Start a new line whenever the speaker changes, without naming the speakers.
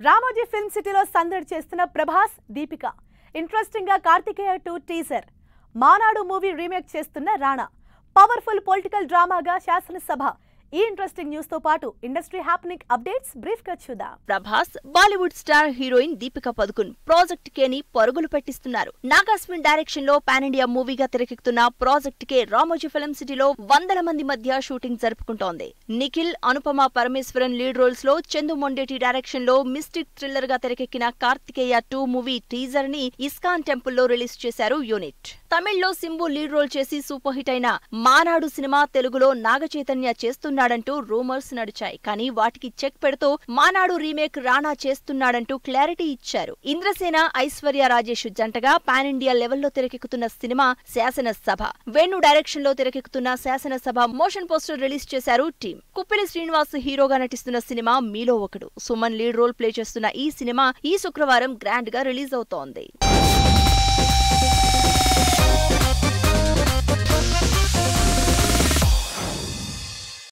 Ramoji film సిటీలో సందడి చేస్తున్న ప్రభాస్ దీపిక ఇంట్రెస్టింగ్ గా Karthikeya two teaser Maanaadu movie remake చేస్తున్న రాణా పవర్ఫుల్ పొలిటికల్ డ్రామాగా శాసనసభ ఈ ఇంట్రెస్టింగ్ న్యూస్ తో పాటు ఇండస్ట్రీ హ్యాపెనింగ్ అప్డేట్స్ బ్రీఫ్ గా చూద్దాం
Prabhas Bollywood star heroine Deepika Padukone project K ని పరుగులు పెట్టిస్తున్నారు నాగాస్విన్ డైరెక్షన్ లో పాన్ ఇండియా మూవీగా తెరకెక్కుతున్న ప్రాజెక్ట్ కే రామోజీ ఫిల్మ్ సిటీలో వందల మంది మధ్య షూటింగ్ జరుపుకుంటోంది నిఖిల్ అనుపమ పరమేశ్వరన్ లీడ్ రోల్స్ లో చందు మొండేటి డైరెక్షన్ లో మిస్టిక్ థ్రిల్లర్ గా తెరకెక్కిన కార్తికేయ టూ మూవీ టీజర్ ని ఇస్కాన్ టెంపుల్ లో రిలీజ్ చేశారు యూనిట్ తమిళ్లో సింబు లీడ్ రోల్ చేసి సూపర్ హిట్ అయిన మానాడు సినిమా తెలుగులో నాగచైతన్య చేస్తున్నాడంటూ రూమర్స్ నడిచాయి కానీ వాటికి చెక్ పెడుతూ మానాడు రీమేక్ రాణా చేస్తున్నాడంటూ క్లారిటీ ఇచ్చారు ఇంద్రసేన ఐశ్వర్య రాజేష్ జంటగా పాన్ ఇండియా లెవెల్లో తెరకెక్కుతున్న సినిమా శాసనసభ వేణు డైరెక్షన్ లో తెరకెక్కుతున్న శాసనసభ మోషన్ పోస్టర్ రిలీజ్ చేశారు టీం కుప్పిలి శ్రీనివాస్ హీరోగా నటిస్తున్న సినిమా మీలో ఒకడు సుమన్ లీడ్ రోల్ ప్లే చేస్తున్న ఈ సినిమా ఈ శుక్రవారం గ్రాండ్ గా రిలీజ్ అవుతోంది